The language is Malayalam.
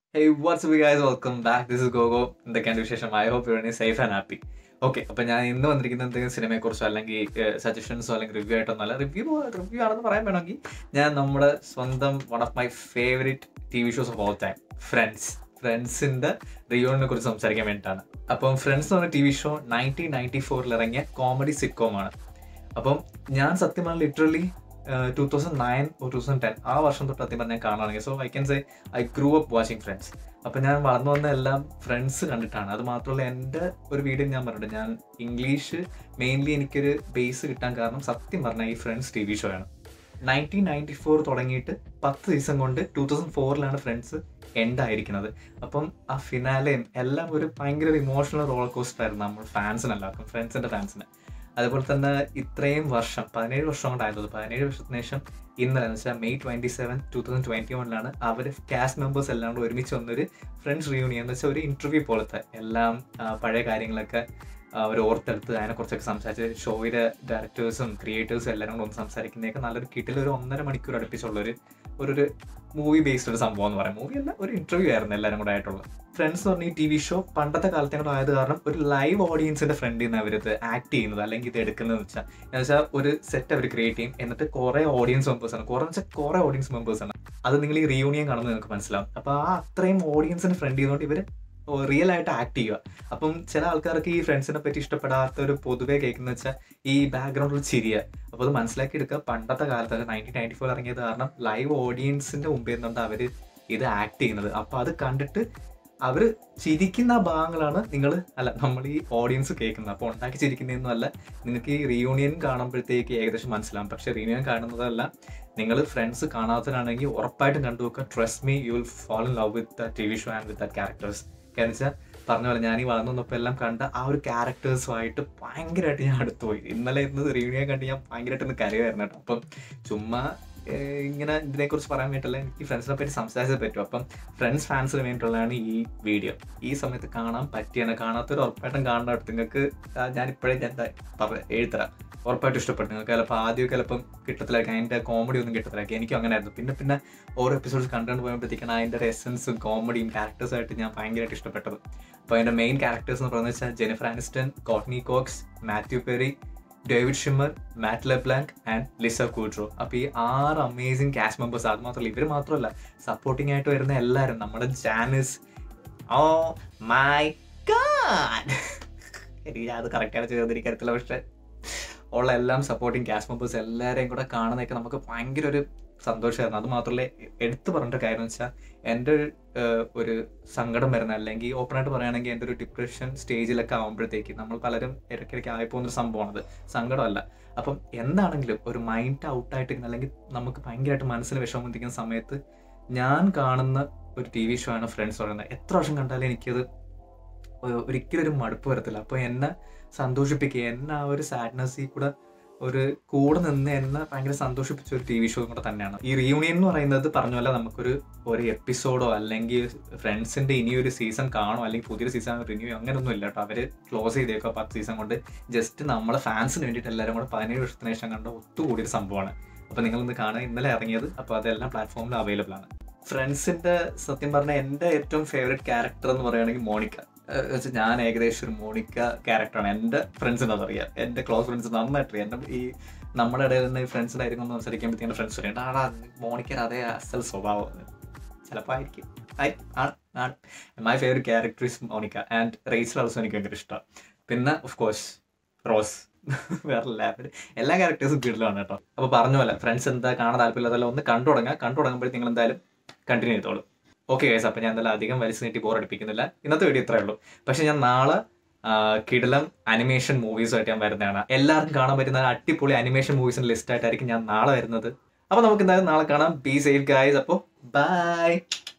Hey, what's up, you guys? Welcome back. This is Gogo. എന്തൊക്കെയാണ് വിശേഷം I hope you safe and happy okay അപ്പൊ ഞാൻ ഇന്ന് വന്നിരിക്കുന്ന എന്തെങ്കിലും സിനിമയെക്കുറിച്ചോ അല്ലെങ്കിൽ സജഷൻസോ അല്ലെങ്കിൽ റിവ്യൂ ആയിട്ടൊന്നല്ല റിവ്യൂ റിവ്യൂ ആണെന്ന് പറയാൻ വേണമെങ്കിൽ ഞാൻ നമ്മുടെ സ്വന്തം one of my favourite T V shows of all time Friends ഫ്രണ്ട്സിന്റെ റിയോണിനെ കുറിച്ച് സംസാരിക്കാൻ വേണ്ടിയിട്ടാണ് അപ്പം ഫ്രണ്ട്സ് എന്ന് പറഞ്ഞ T V show nineteen ninety ഫോറിൽ ഇറങ്ങിയ കോമഡി സിറ്റ്കോമാണ് അപ്പം ഞാൻ സത്യം പറഞ്ഞാൽ literally two thousand nine two thousand ten ആ വർഷം തൊട്ട് സത്യം പറഞ്ഞാൽ കാണുകയാണെങ്കിൽ so I can say I grew up watching Friends അപ്പം ഞാൻ വളർന്നു വന്ന എല്ലാം ഫ്രണ്ട്സ് കണ്ടിട്ടാണ് അത് മാത്രമല്ല എൻ്റെ ഒരു വീഡിയോ ഞാൻ പറഞ്ഞിട്ടുണ്ട് ഞാൻ ഇംഗ്ലീഷ് മെയിൻലി എനിക്കൊരു ബേസ് കിട്ടാൻ കാരണം സത്യം പറഞ്ഞാൽ ഈ ഫ്രണ്ട്സ് ടി വി ഷോ ആണ് നയൻറ്റീൻ നയൻറ്റി ഫോർ തുടങ്ങിയിട്ട് പത്ത് ദിവസം കൊണ്ട് ടൂ തൗസൻഡ് ഫോറിലാണ് ഫ്രണ്ട്സ് എൻഡ് ആയിരിക്കുന്നത് അപ്പം ആ ഫിനാലെയും എല്ലാം ഒരു ഭയങ്കര ഒരു ഇമോഷണൽ റോളർ കോസ്റ്റർ ആയിരുന്നു നമ്മൾ ഫാൻസിന് എല്ലാവർക്കും ഫ്രണ്ട്സിൻ്റെ ഫാൻസിന് അതുപോലെ തന്നെ ഇത്രയും വർഷം പതിനേഴ് വർഷം കൊണ്ടായത് പതിനേഴ് വർഷത്തിന് ശേഷം ഇന്നലെ എന്ന് വെച്ചാൽ May twenty seven two thousand twenty വണ്ണിലാണ് അവർ കാസ്റ്റ് മെമ്പേഴ്സ് എല്ലാം കൂടെ ഒരുമിച്ച് വന്നൊരു ഫ്രണ്ട്സ് റിയൂണിയൻ എന്ന് വെച്ചാൽ ഒരു ഇൻ്റർവ്യൂ പോലത്തെ എല്ലാം ആ, പഴയ കാര്യങ്ങളൊക്കെ അവർ ഓർത്തെടുത്ത് അതിനെക്കുറിച്ചൊക്കെ സംസാരിച്ച് ഷോയുടെ ഡയറക്ടേഴ്സും ക്രിയേറ്റേഴ്സും എല്ലാവരും കൂടെ ഒന്ന് സംസാരിക്കുന്നതൊക്കെ നല്ലൊരു കിട്ടിൽ ഒരു ഒന്നര മണിക്കൂർ അടുപ്പിച്ചുള്ളൊരു ഒരു ഒരു മൂവി ബേസ്ഡ് ഒരു സംഭവം എന്ന് പറയാം മൂവി അല്ല ഒരു ഇന്റർവ്യൂ ആയിരുന്നു എല്ലാവരും കൂടെ ആയിട്ടുള്ളത് ഫ്രണ്ട്സ് പറഞ്ഞ ഈ ടി വി ഷോ പണ്ടത്തെ കാലത്തെ കൂടെ ആയത് കാരണം ഒരു ലൈവ് ഓഡിയൻസിന്റെ ഫ്രണ്ടിൽ നിന്ന് അവരിത് ആക്ട് ചെയ്യുന്നത് അല്ലെങ്കിൽ ഇത് എടുക്കുന്നത് വെച്ചാൽ എന്ന് വെച്ചാൽ ഒരു സെറ്റ് അവർ ക്രിയേറ്റ് ചെയ്യും എന്നിട്ട് കുറെ ഓഡിയൻസ് മെമ്പേഴ്സ് ആണ് കുറെ വെച്ചാൽ കുറെ ഓഡിയൻസ് മെമ്പേഴ്സ് ആണ് അത് നിങ്ങൾ ഈ റിയൂണിയൻ കാണുന്നത് നിങ്ങൾക്ക് മനസ്സിലാവും അപ്പൊ ആ അത്രയും ഓഡിയൻസിന് ഫ്രണ്ട് ചെയ്തുകൊണ്ട് ഇവർ റിയൽ ആയിട്ട് ആക്ട് ചെയ്യുക അപ്പം ചില ആൾക്കാർക്ക് ഈ ഫ്രണ്ട്സിനെ പറ്റി ഇഷ്ടപ്പെടാത്ത ഒരു പൊതുവെ കേൾക്കുന്ന വെച്ചാൽ ഈ ബാക്ക്ഗ്രൗണ്ടിൽ ചിരിയ അപ്പോൾ അത് മനസ്സിലാക്കി എടുക്കുക പണ്ടത്തെ കാലത്ത് നയൻറ്റീൻ നയൻറ്റി ഫോർ ഇറങ്ങിയത് കാരണം ലൈവ് ഓഡിയൻസിന്റെ മുമ്പിൽ നിന്നുകൊണ്ട് അവർ ഇത് ആക്ട് ചെയ്യുന്നത് അപ്പോൾ അത് കണ്ടിട്ട് അവർ ചിരിക്കുന്ന ആ ഭാഗങ്ങളാണ് നിങ്ങൾ അല്ല നമ്മൾ ഈ ഓഡിയൻസ് കേൾക്കുന്നത് അപ്പോൾ ഉണ്ടാക്കി ചിരിക്കുന്നതൊന്നും അല്ല നിങ്ങൾക്ക് ഈ റിയൂണിയൻ കാണുമ്പോഴത്തേക്ക് ഏകദേശം മനസ്സിലാവും പക്ഷേ റിയൂണിയൻ കാണുന്നതല്ല നിങ്ങൾ ഫ്രണ്ട്സ് കാണാത്തവരാണെങ്കിൽ ഉറപ്പായിട്ടും കണ്ടു നോക്കുക trust me you will fall in love with the T V show and with the characters കാരണം വെച്ചാൽ പറഞ്ഞ പോലെ ഞാൻ ഈ വളർന്നു വന്നപ്പോൾ എല്ലാം കണ്ട ആ ഒരു ക്യാരക്ടേഴ്സുമായിട്ട് ഭയങ്കരമായിട്ട് ഞാൻ അടുത്ത് പോയി ഇന്നലെ ഇന്ന് റിയൂണിയൻ കണ്ട് ഞാൻ ഭയങ്കരമായിട്ട് ഒന്ന് കരയായിരുന്നു കേട്ടോ അപ്പം ചുമ്മാ ഏഹ്, ഇങ്ങനെ ഇതിനെക്കുറിച്ച് പറയാൻ വേണ്ടിയിട്ടല്ല എനിക്ക് ഫ്രണ്ട്സിനെ പറ്റി സംസാരിച്ചേ പറ്റും അപ്പം ഫ്രണ്ട്സ് ഫാൻസിന് വേണ്ടിയിട്ടുള്ളതാണ് ഈ വീഡിയോ ഈ സമയത്ത് കാണാൻ പറ്റിയാണ് കാണാത്തൊരു ഉറപ്പായിട്ടും കാണേണ്ട നിങ്ങൾക്ക് ആ, ഞാൻ ഇപ്പോഴേ ഞാൻ ദാ പറ എഴുതരാം ഉറപ്പായിട്ടും ഇഷ്ടപ്പെട്ടു നിങ്ങൾക്ക് ചിലപ്പോൾ ആദ്യമൊക്കെ ചിലപ്പം കിട്ടത്തിലായിരിക്കും അതിൻ്റെ കോമഡി ഒന്നും കിട്ടത്തിലായിരിക്കും എനിക്കും അങ്ങനെ ആയിരുന്നു പിന്നെ പിന്നെ ഓരോ എപ്പിസോഡ്സ് കണ്ടുകൊണ്ട് പോയപ്പോഴത്തേക്കാണ് അതിൻ്റെ ഒരു എസൻസും കോമഡിയും ക്യാരക്ടേഴ്സായിട്ട് ഞാൻ ഭയങ്കരമായിട്ട് ഇഷ്ടപ്പെട്ടത് അപ്പോൾ അതിൻ്റെ മെയിൻ ക്യാരക്ടേഴ്സ് എന്ന് പറയുന്നത് വെച്ചാൽ Jennifer Aniston Courteney Cox Matthew Perry David Schwimmer Matt LeBlanc and Lisa Kudrow അപ്പോൾ ഈ ആറ് അമേസിങ് കാസ്റ്റ് മെമ്പേഴ്സ് അത് മാത്രമല്ല ഇവർ മാത്രമല്ല സപ്പോർട്ടിംഗ് ആയിട്ട് വരുന്ന എല്ലാവരും നമ്മുടെ ജാനിസ് ഓ മൈ ഗാഡ് എനിക്ക് അത് കറക്റ്റായിട്ട് ചെയ്തിരിക്കത്തില്ല പക്ഷേ ഉള്ള എല്ലാം സപ്പോർട്ടിങ് കാസ്റ്റ് മെമ്പേഴ്സ് എല്ലാവരെയും കൂടെ കാണുന്നതൊക്കെ നമുക്ക് ഭയങ്കര ഒരു സന്തോഷമായിരുന്നു അത് മാത്രമല്ല എടുത്തു പറഞ്ഞിട്ട് കാര്യം വെച്ചാൽ എൻ്റെ ഒരു, ഏഹ്, ഒരു സങ്കടം വരുന്ന അല്ലെങ്കിൽ ഓപ്പണായിട്ട് പറയുകയാണെങ്കിൽ എൻ്റെ ഒരു ഡിപ്രഷൻ സ്റ്റേജിലൊക്കെ ആകുമ്പോഴത്തേക്ക് നമ്മൾ പലരും ഇടയ്ക്കിടയ്ക്ക് ആയിപ്പോകുന്നൊരു സംഭവമാണത് സങ്കടമല്ല അപ്പം എന്താണെങ്കിലും ഒരു മൈൻഡ് ഔട്ടായിട്ട് അല്ലെങ്കിൽ നമുക്ക് ഭയങ്കരമായിട്ട് മനസ്സിന് വിഷമം വന്നിരിക്കുന്ന സമയത്ത് ഞാൻ കാണുന്ന ഒരു ടി വി ഷോ ആണ് ഫ്രണ്ട്സ് പറയുന്നത് എത്ര വർഷം കണ്ടാലും എനിക്കത് ഒ- ഒരിക്കലും ഒരു മടുപ്പ് വരത്തില്ല അപ്പോൾ എന്നെ സന്തോഷിപ്പിക്കുക എന്നെ ആ ഒരു സാഡ്നെസ്സിൽ കൂടെ ഒരു കൂടെ നിന്ന് എന്നെ ഭയങ്കര സന്തോഷിപ്പിച്ച ഒരു ടി വി ഷോ കൂടെ തന്നെയാണ് ഈ റിയൂണിയൻ എന്ന് പറയുന്നത് പറഞ്ഞ പോലെ നമുക്കൊരു ഒരു എപ്പിസോഡോ അല്ലെങ്കിൽ ഫ്രണ്ട്സിന്റെ ഇനിയൊരു സീസൺ കാണോ അല്ലെങ്കിൽ പുതിയൊരു സീസൺ റിന്യൂ അങ്ങനെയൊന്നും ഇല്ല കേട്ടോ അവര് ക്ലോസ് ചെയ്തേക്കോ പത്ത് സീസൺ കൊണ്ട് ജസ്റ്റ് നമ്മളെ ഫാൻസിന് വേണ്ടിയിട്ട് എല്ലാവരും കൂടെ പതിനേഴ് വർഷത്തിന് ശേഷം കണ്ട ഒത്തുകൂടിയൊരു സംഭവമാണ് അപ്പോൾ നിങ്ങൾ ഇന്ന് കാണാൻ ഇന്നലെ ഇറങ്ങിയത് അപ്പോൾ അതെല്ലാം പ്ലാറ്റ്ഫോമിൽ അവൈലബിൾ ആണ് ഫ്രണ്ട്സിന്റെ സത്യം പറഞ്ഞ എൻ്റെ ഏറ്റവും ഫേവറേറ്റ് ക്യാരക്ടർ എന്ന് പറയുകയാണെങ്കിൽ മോണിക്ക ഏഹ് വെച്ചാൽ ഞാൻ ഏകദേശം ഒരു മോണിക്ക ക്യാരക്ടറാണ് എൻ്റെ ഫ്രണ്ട്സിന് അതറിയാം എൻ്റെ ക്ലോസ് ഫ്രണ്ട്സ് നന്നായിട്ട് അറിയാം എൻ്റെ ഈ നമ്മുടെ ഇടയിൽ നിന്ന് ഫ്രണ്ട്സിൻ്റെ ആയിരിക്കും ഒന്ന് സംസാരിക്കുമ്പോഴത്തേക്കും ഫ്രണ്ട്സ് പറയും ആടാ മോണിക്കയുടെ അതേ അസൽ സ്വഭാവം ചിലപ്പോൾ ആയിരിക്കും ആയി ആണ് ആണ് my favourite character is Monica and Rachel also എനിക്ക് ഭയങ്കര ഇഷ്ടമാണ് പിന്നെ ഓഫ് കോഴ്സ് റോസ് വേറെ ലെവൽ എല്ലാ ക്യാരക്ടേഴ്സും കിടലാണ് കേട്ടോ അപ്പോൾ പറഞ്ഞ പോലെ ഫ്രണ്ട്സ് എന്താ കാണാൻ താല്പര്യമില്ലാതല്ല ഒന്ന് കണ്ടു തുടങ്ങുക കണ്ടു തുടങ്ങുമ്പോഴേ നിങ്ങൾ എന്തായാലും കണ്ടിന്യൂ ചെയ്തോളൂ ഓക്കെ ഗൈസ് അപ്പോൾ ഞാൻ എന്തായാലും അധികം വലിച്ചു നീട്ടി ബോർ അടിപ്പിക്കുന്നില്ല ഇന്നത്തെ വീഡിയോ ഇത്രയേ ഉള്ളൂ പക്ഷേ ഞാൻ നാളെ ആ, കിടിലം അനിമേഷൻ മൂവീസുമായിട്ട് ഞാൻ വരുന്നതാണ് എല്ലാവർക്കും കാണാൻ പറ്റുന്ന അടിപൊളി അനിമേഷൻ മൂവീസിന്റെ ലിസ്റ്റ് ആയിട്ടായിരിക്കും ഞാൻ നാളെ വരുന്നത് അപ്പോൾ നമുക്ക് എന്തായാലും നാളെ കാണാം ബി സേഫ് ഗൈസ് അപ്പോൾ ബൈ